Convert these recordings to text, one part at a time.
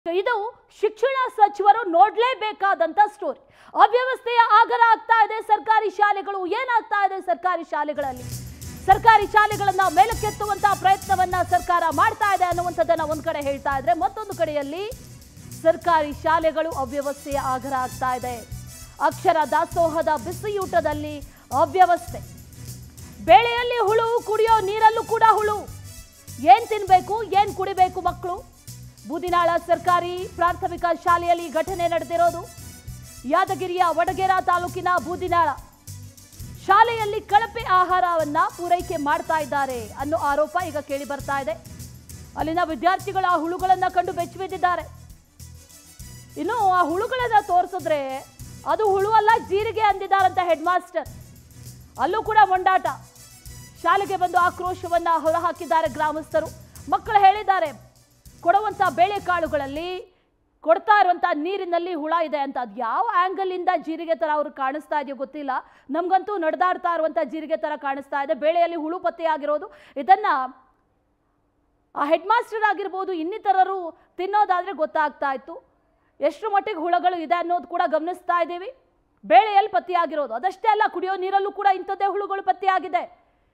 ಇದು ಶಿಕ್ಷಣ ಸಚಿವರು ನೋಡ್ಲೇಬೇಕಾದಂತ ಸ್ಟೋರಿ ಅವ್ಯವಸ್ಥೆಯ ಆಗರ ಆಗ್ತಾ ಇದೆ ಸರ್ಕಾರಿ ಶಾಲೆಗಳು ಏನಾಗ್ತಾ ಇದೆ ಸರ್ಕಾರಿ ಶಾಲೆಗಳಲ್ಲಿ ಸರ್ಕಾರಿ ಶಾಲೆಗಳನ್ನ ಮೇಲಕ್ಕೆತ್ತುವಂತಹ ಪ್ರಯತ್ನವನ್ನ ಸರ್ಕಾರ ಮಾಡ್ತಾ ಇದೆ ಅನ್ನುವಂಥದ್ದನ್ನ ಒಂದ್ ಕಡೆ ಹೇಳ್ತಾ ಇದ್ರೆ ಮತ್ತೊಂದು ಕಡೆಯಲ್ಲಿ ಸರ್ಕಾರಿ ಶಾಲೆಗಳು ಅವ್ಯವಸ್ಥೆಯ ಆಗರ ಆಗ್ತಾ ಇದೆ ಅಕ್ಷರ ದಾಸೋಹದ ಬಿಸಿಯೂಟದಲ್ಲಿ ಅವ್ಯವಸ್ಥೆ ಬೇಳೆಯಲ್ಲಿ ಹುಳು ಕುಡಿಯೋ ನೀರಲ್ಲೂ ಕೂಡ ಹುಳು ಏನ್ ತಿನ್ಬೇಕು ಏನ್ ಕುಡಿಬೇಕು ಮಕ್ಕಳು ಬೂದಿನಾಳ ಸರ್ಕಾರಿ ಪ್ರಾಥಮಿಕ ಶಾಲೆಯಲ್ಲಿ ಘಟನೆ ನಡೆದಿರೋದು ಯಾದಗಿರಿಯ ವಡಗೇರ ತಾಲೂಕಿನ ಬೂದಿನಾಳ ಶಾಲೆಯಲ್ಲಿ ಕಳಪೆ ಆಹಾರವನ್ನ ಪೂರೈಕೆ ಮಾಡ್ತಾ ಇದ್ದಾರೆ ಅನ್ನೋ ಆರೋಪ ಈಗ ಕೇಳಿ ಬರ್ತಾ ಇದೆ ಅಲ್ಲಿನ ವಿದ್ಯಾರ್ಥಿಗಳು ಆ ಹುಳುಗಳನ್ನ ಕಂಡು ಬೆಚ್ಚಿಬಿದ್ದಿದ್ದಾರೆ ಇನ್ನು ಆ ಹುಳುಗಳನ್ನ ತೋರಿಸಿದ್ರೆ ಅದು ಹುಳು ಅಲ್ಲ ಜೀರಿಗೆ ಅಂದಿದ್ದಾರಂತ ಹೆಡ್ ಮಾಸ್ಟರ್ ಅಲ್ಲೂ ಕೂಡ ಮೊಂಡಾಟ ಶಾಲೆಗೆ ಬಂದು ಆಕ್ರೋಶವನ್ನ ಹೊರಹಾಕಿದ್ದಾರೆ ಗ್ರಾಮಸ್ಥರು ಮಕ್ಕಳು ಹೇಳಿದ್ದಾರೆ ಕೊಡುವಂತ ಬೇಳೆಕಾಳುಗಳಲ್ಲಿ ಕೊಡ್ತಾ ಇರುವಂತ ನೀರಿನಲ್ಲಿ ಹುಳ ಇದೆ ಅಂತ ಅದು ಯಾವ ಆಂಗಲ್ ಇಂದ ಜೀರಿಗೆ ತರ ಅವ್ರು ಕಾಣಿಸ್ತಾ ಇದೆಯೋ ಗೊತ್ತಿಲ್ಲ ನಮ್ಗಂತೂ ನಡೆದಾಡ್ತಾ ಇರುವಂತ ಜೀರಿಗೆ ತರ ಕಾಣಿಸ್ತಾ ಇದೆ ಬೇಳೆಯಲ್ಲಿ ಹುಳು ಪತ್ತೆಯಾಗಿರೋದು ಇದನ್ನ ಆ ಹೆಡ್ ಮಾಸ್ಟರ್ ಆಗಿರ್ಬೋದು ಇನ್ನಿತರರು ತಿನ್ನೋದಾದ್ರೆ ಗೊತ್ತಾಗ್ತಾ ಇತ್ತು ಎಷ್ಟು ಮಟ್ಟಿಗೆ ಹುಳಗಳು ಇದೆ ಅನ್ನೋದು ಕೂಡ ಗಮನಿಸ್ತಾ ಇದ್ದೀವಿ ಬೇಳೆಯಲ್ಲಿ ಪತ್ತೆಯಾಗಿರೋದು ಅದಷ್ಟೇ ಅಲ್ಲ ಕುಡಿಯೋ ನೀರಲ್ಲೂ ಕೂಡ ಇಂಥದ್ದೇ ಹುಳುಗಳು ಪತ್ತೆಯಾಗಿದೆ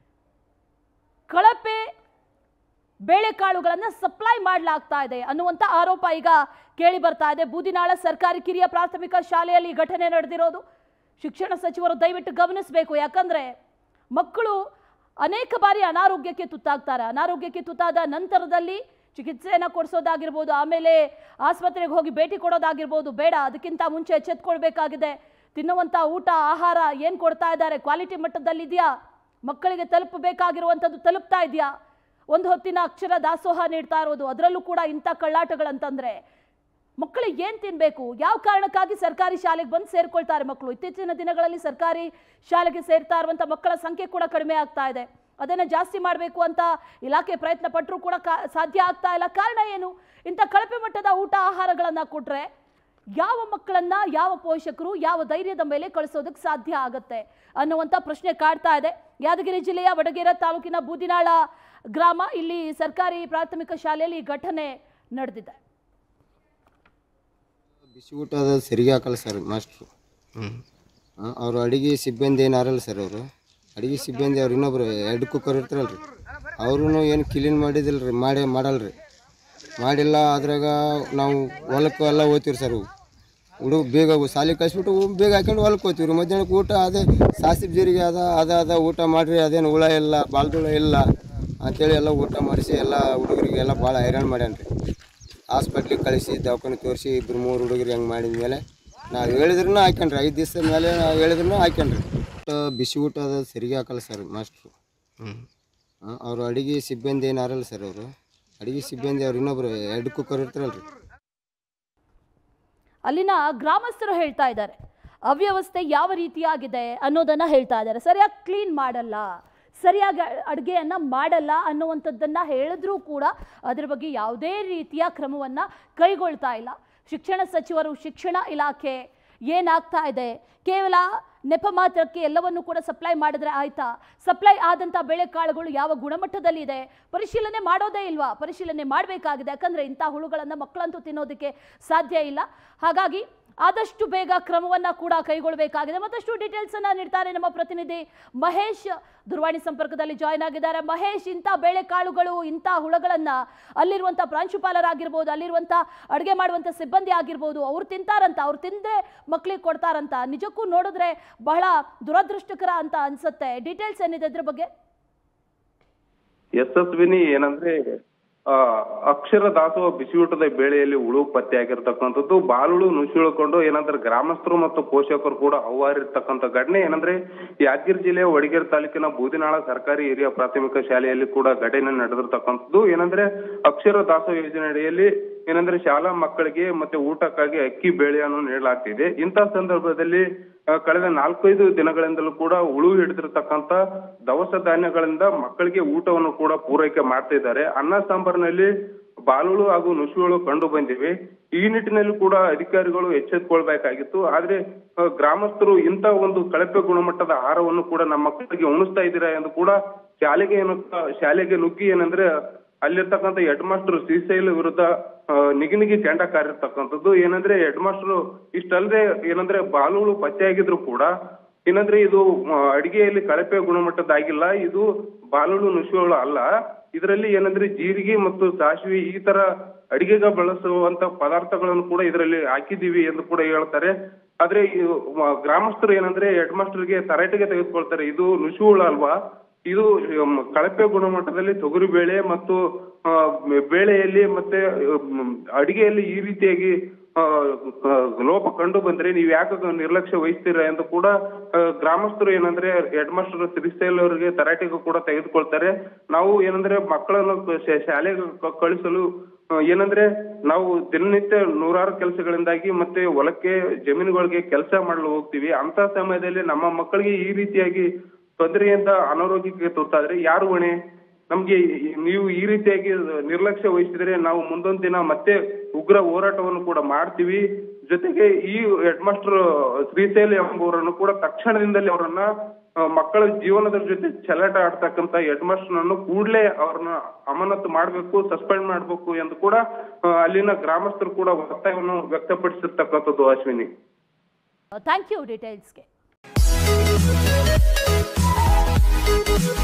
ಕಳಪೆ ಬೇಳೆಕಾಳುಗಳನ್ನು ಸಪ್ಲೈ ಮಾಡಲಾಗ್ತಾ ಇದೆ ಅನ್ನುವಂಥ ಆರೋಪ ಈಗ ಕೇಳಿ ಬರ್ತಾ ಇದೆ ಬೂದಿನಾಳ ಸರ್ಕಾರಿ ಕಿರಿಯ ಪ್ರಾಥಮಿಕ ಶಾಲೆಯಲ್ಲಿ ಈ ಘಟನೆ ನಡೆದಿರೋದು ಶಿಕ್ಷಣ ಸಚಿವರು ದಯವಿಟ್ಟು ಗಮನಿಸಬೇಕು ಯಾಕಂದ್ರೆ ಮಕ್ಕಳು ಅನೇಕ ಬಾರಿ ಅನಾರೋಗ್ಯಕ್ಕೆ ತುತ್ತಾಗ್ತಾರೆ ಅನಾರೋಗ್ಯಕ್ಕೆ ತುತ್ತಾದ ನಂತರದಲ್ಲಿ ಚಿಕಿತ್ಸೆಯನ್ನು ಕೊಡಿಸೋದಾಗಿರ್ಬೋದು ಆಮೇಲೆ ಆಸ್ಪತ್ರೆಗೆ ಹೋಗಿ ಭೇಟಿ ಕೊಡೋದಾಗಿರ್ಬೋದು ಬೇಡ ಅದಕ್ಕಿಂತ ಮುಂಚೆ ಎಚ್ಚೆತ್ಕೊಳ್ಬೇಕಾಗಿದೆ ತಿನ್ನುವಂಥ ಊಟ ಆಹಾರ ಏನು ಕೊಡ್ತಾ ಇದ್ದಾರೆ ಕ್ವಾಲಿಟಿ ಮಟ್ಟದಲ್ಲಿದೆಯಾ ಮಕ್ಕಳಿಗೆ ತಲುಪಬೇಕಾಗಿರುವಂಥದ್ದು ತಲುಪ್ತಾ ಇದೆಯಾ ಒಂದು ಹೊತ್ತಿನ ಅಕ್ಷರ ದಾಸೋಹ ನೀಡ್ತಾ ಇರೋದು ಅದರಲ್ಲೂ ಕೂಡ ಇಂಥ ಕಳ್ಳಾಟಗಳಂತಂದ್ರೆ ಮಕ್ಕಳಿಗೆ ಏನು ತಿನ್ನಬೇಕು ಯಾವ ಕಾರಣಕ್ಕಾಗಿ ಸರ್ಕಾರಿ ಶಾಲೆಗೆ ಬಂದು ಸೇರ್ಕೊಳ್ತಾರೆ ಮಕ್ಕಳು ಇತ್ತೀಚಿನ ದಿನಗಳಲ್ಲಿ ಸರ್ಕಾರಿ ಶಾಲೆಗೆ ಸೇರ್ತಾ ಇರುವಂಥ ಮಕ್ಕಳ ಸಂಖ್ಯೆ ಕೂಡ ಕಡಿಮೆ ಆಗ್ತಾ ಇದೆ ಅದನ್ನು ಜಾಸ್ತಿ ಮಾಡಬೇಕು ಅಂತ ಇಲಾಖೆ ಪ್ರಯತ್ನ ಪಟ್ಟರೂ ಕೂಡ ಕಾ ಸಾಧ್ಯ ಆಗ್ತಾ ಇಲ್ಲ ಕಾರಣ ಏನು ಇಂಥ ಕಳಪೆ ಮಟ್ಟದ ಊಟ ಆಹಾರಗಳನ್ನು ಕೊಟ್ಟರೆ ಯಾವ ಮಕ್ಕಳನ್ನ ಯಾವ ಪೋಷಕರು ಯಾವ ಧೈರ್ಯದ ಮೇಲೆ ಕಳಿಸೋದಕ್ಕೆ ಸಾಧ್ಯ ಆಗತ್ತೆ ಅನ್ನುವಂಥ ಪ್ರಶ್ನೆ ಕಾಡ್ತಾ ಇದೆ ಯಾದಗಿರಿ ಜಿಲ್ಲೆಯ ವಡಗೇರ ತಾಲೂಕಿನ ಬೂದಿನಾಳ ಗ್ರಾಮ ಇಲ್ಲಿ ಸರ್ಕಾರಿ ಪ್ರಾಥಮಿಕ ಶಾಲೆಯಲ್ಲಿ ಈ ಘಟನೆ ನಡೆದಿದೆ ಬಿಸಿ ಊಟ ಅದು ಸರಿಗೆ ಹಾಕಲ್ಲ ಸರ್ ಮಾಸ್ಟ್ರು ಅವರು ಅಡಿಗೆ ಸಿಬ್ಬಂದಿ ಏನು ಆರಲ್ಲ ಸರ್ ಅವರು ಅಡಿಗೆ ಸಿಬ್ಬಂದಿ ಅವ್ರು ಇನ್ನೊಬ್ರು ಎರಡು ಕುಕ್ಕರ್ ಇರ್ತಾರಲ್ಲ ರೀ ಅವ್ರೂ ಏನು ಕ್ಲೀನ್ ಮಾಡಿದಿಲ್ಲ ರೀ ಮಾಡಿ ಮಾಡಲ್ಲ ರೀ ಮಾಡಿಲ್ಲ ಅದ್ರಾಗ ನಾವು ಹೊಲಕ್ಕೆ ಎಲ್ಲ ಹೋಗ್ತೀವಿ ಸರ್ ಹುಡುಗ ಬೇಗ ಸಾಲಿ ಕಳಿಸ್ಬಿಟ್ಟು ಬೇಗ ಹಾಕೊಂಡು ಹೊಲಕ್ಕೆ ಹೋಗ್ತೀವಿ ರೀ ಮಧ್ಯಾಹ್ನಕ್ಕೆ ಊಟ ಅದೇ ಸಾಸಿಬ್ ಜೀರಿಗೆ ಅದ ಅದ ಅದ ಊಟ ಮಾಡಿರಿ ಅದೇನು ಹುಳ ಇಲ್ಲ ಬಾಲ್ದುಳ ಇಲ್ಲ ಅಂತೇಳಿ ಎಲ್ಲ ಊಟ ಮಾಡಿಸಿ ಎಲ್ಲ ಹುಡುಗರಿಗೆ ಎಲ್ಲ ಭಾಳ ಹೈರಾಣ ಮಾಡ್ಯಾನ ರೀ ಹಾಸ್ಪಿಟ್ಲಿಗೆ ಕಳಿಸಿ ದವಾಖಾನೆ ತೋರಿಸಿ ಇಬ್ಬರು ಮೂರು ಹುಡುಗರು ಹೆಂಗೆ ಮಾಡಿದ ಮೇಲೆ ನಾವು ಹೇಳಿದ್ರೂ ಹಾಕ್ಯಂಡ್ರಿ ಐದು ದಿವಸದ ಮೇಲೆ ನಾವು ಹೇಳಿದ್ರೂ ಹಾಕ್ಯಂಡ್ರಿ ಊಟ ಬಿಸಿ ಊಟ ಅದು ಸರಿಗೆ ಹಾಕಲ್ಲ ಸರ್ ಮಾಸ್ಟ್ರು ಅವರು ಅಡಿಗೆ ಸಿಬ್ಬಂದಿ ಏನು ಆರಲ್ಲ ಸರ್ ಅವರು ಅಡಿಗೆ ಸಿಬ್ಬಂದಿ ಅವ್ರು ಇನ್ನೊಬ್ರು ಎರಡು ಕುಕ್ಕರ್ ಇರ್ತಾರಲ್ಲ ರೀ ಅಲ್ಲಿನ ಗ್ರಾಮಸ್ಥರು ಹೇಳ್ತಾ ಇದ್ದಾರೆ ಅವ್ಯವಸ್ಥೆ ಯಾವ ರೀತಿಯಾಗಿದೆ ಅನ್ನೋದನ್ನ ಹೇಳ್ತಾ ಇದ್ದಾರೆ ಸರಿಯಾಗಿ ಕ್ಲೀನ್ ಮಾಡಲ್ಲ ಸರಿಯಾಗಿ ಅಡುಗೆಯನ್ನ ಮಾಡಲ್ಲ ಅನ್ನುವಂಥದ್ದನ್ನ ಹೇಳಿದ್ರೂ ಕೂಡ ಅದ್ರ ಬಗ್ಗೆ ಯಾವುದೇ ರೀತಿಯ ಕ್ರಮವನ್ನ ಕೈಗೊಳ್ತಾ ಇಲ್ಲ ಶಿಕ್ಷಣ ಸಚಿವರು ಶಿಕ್ಷಣ ಇಲಾಖೆ ಏನಾಗ್ತಾ ಇದೆ ಕೇವಲ ನೆಪ ಮಾತ್ರಕ್ಕೆ ಎಲ್ಲವನ್ನು ಕೂಡ ಸಪ್ಲೈ ಮಾಡಿದ್ರೆ ಆಯ್ತಾ ಸಪ್ಲೈ ಆದಂಥ ಬೇಳೆಕಾಳುಗಳು ಯಾವ ಗುಣಮಟ್ಟದಲ್ಲಿ ಇದೆ ಪರಿಶೀಲನೆ ಮಾಡೋದೇ ಇಲ್ವಾ ಪರಿಶೀಲನೆ ಮಾಡಬೇಕಾಗಿದೆ ಯಾಕಂದ್ರೆ ಇಂಥ ಹುಳುಗಳನ್ನು ಮಕ್ಕಳಂತೂ ತಿನ್ನೋದಕ್ಕೆ ಸಾಧ್ಯ ಇಲ್ಲ ಹಾಗಾಗಿ ಆದಷ್ಟು ಬೇಗ ಕ್ರಮವನ್ನ ಕೂಡ ಕೈಗೊಳ್ಳಬೇಕಾಗಿದೆ ಮತ್ತಷ್ಟು ಡೀಟೇಲ್ಸ್ ಅನ್ನ ನೀಡ್ತಾರೆ ನಮ್ಮ ಪ್ರತಿನಿಧಿ ಮಹೇಶ್ ದೂರವಾಣಿ ಸಂಪರ್ಕದಲ್ಲಿ ಜಾಯ್ನ್ ಆಗಿದ್ದಾರೆ ಮಹೇಶ್ ಇಂಥ ಬೇಳೆಕಾಳುಗಳು ಇಂಥ ಹುಳಗಳನ್ನ ಅಲ್ಲಿರುವಂಥ ಪ್ರಾಂಶುಪಾಲರಾಗಿರ್ಬೋದು ಅಲ್ಲಿರುವಂಥ ಅಡುಗೆ ಮಾಡುವಂಥ ಸಿಬ್ಬಂದಿ ಆಗಿರ್ಬೋದು ಅವ್ರು ತಿಂತಾರಂತ ಅವ್ರು ತಿಂದ್ರೆ ಮಕ್ಳಿಗೆ ಕೊಡ್ತಾರಂತ ನಿಜಕ್ಕೂ ನೋಡಿದ್ರೆ ಬಹಳ ದುರದೃಷ್ಟಕರ ಅಂತ ಅನ್ಸುತ್ತೆ ಡೀಟೇಲ್ಸ್ ಏನಿದೆ ಇದ್ರ ಬಗ್ಗೆ ಯಶಸ್ವಿನಿ ಏನಂದ್ರೆ ಆ ಅಕ್ಷರ ದಾಸೋಹ ಬಿಸಿಯೂಟದ ಬೇಳೆಯಲ್ಲಿ ಉಳು ಪತ್ತೆ ಆಗಿರ್ತಕ್ಕಂಥದ್ದು ಬಾಲುಳು ನುಸುಳಿಕೊಂಡು ಏನಂದ್ರೆ ಗ್ರಾಮಸ್ಥರು ಮತ್ತು ಪೋಷಕರು ಕೂಡ ಅವ್ವಾರಿರ್ತಕ್ಕಂಥ ಘಟನೆ ಏನಂದ್ರೆ ಯಾದಗಿರಿ ಜಿಲ್ಲೆಯ ವಡಗೇರಿ ತಾಲೂಕಿನ ಬೂದಿನಾಳ ಸರ್ಕಾರಿ ಹಿರಿಯ ಪ್ರಾಥಮಿಕ ಶಾಲೆಯಲ್ಲಿ ಕೂಡ ಘಟನೆ ನಡೆದಿರ್ತಕ್ಕಂಥದ್ದು ಏನಂದ್ರೆ ಅಕ್ಷರ ದಾಸೋಹ ಯೋಜನೆ ಅಡಿಯಲ್ಲಿ ಏನಂದ್ರೆ ಶಾಲಾ ಮಕ್ಕಳಿಗೆ ಮತ್ತೆ ಊಟಕ್ಕಾಗಿ ಅಕ್ಕಿ ಬೇಳೆಯನ್ನು ನೀಡಲಾಗ್ತಿದೆ ಇಂಥ ಸಂದರ್ಭದಲ್ಲಿ ಆ, ಕಳೆದ ನಾಲ್ಕೈದು ದಿನಗಳಿಂದಲೂ ಕೂಡ ಉಳು ಹಿಡಿದಿರ್ತಕ್ಕಂತ ದವಸ ಧಾನ್ಯಗಳಿಂದ ಮಕ್ಕಳಿಗೆ ಊಟವನ್ನು ಕೂಡ ಪೂರೈಕೆ ಮಾಡ್ತಾ ಇದ್ದಾರೆ ಅನ್ನ ಸಾಂಬಾರಿನಲ್ಲಿ ಬಾಲುಳು ಹಾಗೂ ನುಸುಗಳು ಕಂಡು ಬಂದಿವೆ ಈ ನಿಟ್ಟಿನಲ್ಲಿ ಕೂಡ ಅಧಿಕಾರಿಗಳು ಎಚ್ಚೆತ್ತುಕೊಳ್ಬೇಕಾಗಿತ್ತು ಆದ್ರೆ ಆ, ಗ್ರಾಮಸ್ಥರು ಇಂಥ ಒಂದು ಕಳಪೆ ಗುಣಮಟ್ಟದ ಆಹಾರವನ್ನು ಕೂಡ ನಮ್ಮ ಮಕ್ಕಳಿಗೆ ಉಣಿಸ್ತಾ ಇದ್ದೀರಾ ಎಂದು ಕೂಡ ಶಾಲೆಗೆ ಏನು ಶಾಲೆಗೆ ನುಗ್ಗಿ ಏನಂದ್ರೆ ಅಲ್ಲಿರ್ತಕ್ಕಂಥ ಹೆಡ್ ಮಾಸ್ಟರ್ ಶ್ರೀಶೈಲ ವಿರುದ್ಧ ಆ, ನಿಗಿನಿಗಿ ಕೆಂಡ ಕಾರಿರ್ತಕ್ಕಂಥದ್ದು ಏನಂದ್ರೆ ಹೆಡ್ ಮಾಸ್ಟರ್ ಇಷ್ಟಲ್ಲದೆ ಏನಂದ್ರೆ ಬಾಲುಗಳು ಪತ್ತೆಯಾಗಿದ್ರು ಕೂಡ ಏನಂದ್ರೆ ಇದು ಆ, ಅಡಿಗೆಯಲ್ಲಿ ಕಳಪೆ ಗುಣಮಟ್ಟದ್ದಾಗಿಲ್ಲ ಇದು ಬಾಲುಳು ನುಸುಗಳು ಅಲ್ಲ ಇದರಲ್ಲಿ ಏನಂದ್ರೆ ಜೀರಿಗೆ ಮತ್ತು ಸಾಸಿವೆ ಈ ತರ ಅಡಿಗೆಗೆ ಬಳಸುವಂತ ಪದಾರ್ಥಗಳನ್ನು ಕೂಡ ಇದರಲ್ಲಿ ಹಾಕಿದೀವಿ ಎಂದು ಕೂಡ ಹೇಳ್ತಾರೆ ಆದ್ರೆ ಇದು ಮ- ಗ್ರಾಮಸ್ಥರು ಏನಂದ್ರೆ ಹೆಡ್ ಮಾಸ್ಟರ್ಗೆ ತರಾಟೆಗೆ ತೆಗೆದುಕೊಳ್ತಾರೆ ಇದು ನುಸುಗಳು ಅಲ್ವಾ ಇದು ಮ್, ಕಳಪೆ ಗುಣಮಟ್ಟದಲ್ಲಿ ತೊಗರಿ ಬೇಳೆ ಮತ್ತು ಆ, ಬೇಳೆಯಲ್ಲಿ ಮತ್ತೆ ಮ್, ಅಡಿಗೆಯಲ್ಲಿ ಈ ರೀತಿಯಾಗಿ ಆ, ಆ, ಲೋಪ ಕಂಡು ಬಂದ್ರೆ ನೀವು ಯಾಕೆ ನಿರ್ಲಕ್ಷ್ಯ ವಹಿಸ್ತೀರಾ ಎಂದು ಕೂಡ ಆ, ಗ್ರಾಮಸ್ಥರು ಏನಂದ್ರೆ ಹೆಡ್ ಮಾಸ್ಟರ್ ಶ್ರೀಶೈಲ್ ಅವರಿಗೆ ತರಾಟೆಗೂ ಕೂಡ ತೆಗೆದುಕೊಳ್ತಾರೆ ನಾವು ಏನಂದ್ರೆ ಮಕ್ಕಳನ್ನು ಶ- ಶಾಲೆಗೆ ಕ- ಕಳಿಸಲು ಆ, ಏನಂದ್ರೆ ನಾವು ದಿನನಿತ್ಯ ನೂರಾರು ಕೆಲಸಗಳಿಂದಾಗಿ ಮತ್ತೆ ಹೊಲಕ್ಕೆ ಜಮೀನುಗಳಿಗೆ ಕೆಲಸ ಮಾಡಲು ಹೋಗ್ತೀವಿ ಅಂತ ಸಮಯದಲ್ಲಿ ನಮ್ಮ ಮಕ್ಕಳಿಗೆ ಈ ರೀತಿಯಾಗಿ ತೊಂದರೆಯಿಂದ ಅನಾರೋಗ್ಯಕ್ಕೆ ತುತ್ತಾದ್ರೆ ಯಾರು ಹೊಣೆ ನಮ್ಗೆ ಈ- ನೀವು ಈ ರೀತಿಯಾಗಿ ನಿರ್ಲಕ್ಷ್ಯ ವಹಿಸಿದ್ರೆ ನಾವು ಮುಂದೊಂದು ದಿನ ಮತ್ತೆ ಉಗ್ರ ಹೋರಾಟವನ್ನು ಕೂಡ ಮಾಡ್ತೀವಿ ಜೊತೆಗೆ ಈ ಹೆಡ್ ಮಾಸ್ಟರ್ ಶ್ರೀಶೈಲ ಎಂಬುವರನ್ನು ಕೂಡ ತಕ್ಷಣದಿಂದಲೇ ಅವರನ್ನ ಆ, ಮಕ್ಕಳ ಜೀವನದ ಜೊತೆ ಚೆಲ್ಲಾಟ ಆಡ್ತಕ್ಕಂತ ಹೆಡ್ ಮಾಸ್ಟರ್ನನ್ನು ಕೂಡಲೇ ಅವ್ರನ್ನ ಅಮಾನತು ಮಾಡಬೇಕು ಸಸ್ಪೆಂಡ್ ಮಾಡಬೇಕು ಎಂದು ಕೂಡ ಆ, ಅಲ್ಲಿನ ಗ್ರಾಮಸ್ಥರು ಕೂಡ ಒತ್ತಾಯವನ್ನು ವ್ಯಕ್ತಪಡಿಸಿರ್ತಕ್ಕಂಥದ್ದು ಅಶ್ವಿನಿ ಥ್ಯಾಂಕ್ ಯು ಡೀಟೇಲ್ಸ್ಗೆ